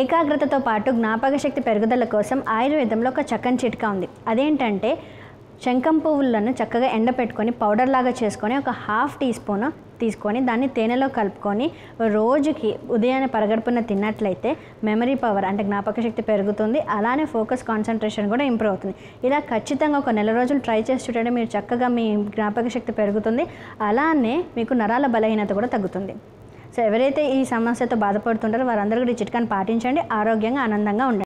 ఏకాగ్రతతో పాటు జ్ఞాపక శక్తి పెరుగుదల కోసం ఆయుర్వేదంలో ఒక చక్కని చిట్కా ఉంది అదేంటంటే శంఖం పువ్వులను చక్కగా ఎండపెట్టుకొని పౌడర్ లాగా చేసుకొని ఒక హాఫ్ టీ స్పూన్ తీసుకొని దాన్ని తేనెలో కలుపుకొని రోజుకి ఉదయాన్నే పరగడుపున తిన్నట్లయితే మెమరీ పవర్ అంటే జ్ఞాపక శక్తి పెరుగుతుంది అలానే ఫోకస్ కాన్సన్ట్రేషన్ కూడా ఇంప్రూవ్ అవుతుంది ఇలా ఖచ్చితంగా ఒక నెల రోజులు ట్రై చేసి చూడండి మీరు చక్కగా మీ జ్ఞాపక శక్తి పెరుగుతుంది అలానే మీకు నరాల బలహీనత కూడా తగ్గుతుంది సో ఎవరైతే ఈ సమస్యతో బాధపడుతుంటారో వారందరూ కూడా ఈ చిట్కాని పాటించండి ఆరోగ్యంగా ఆనందంగా ఉండండి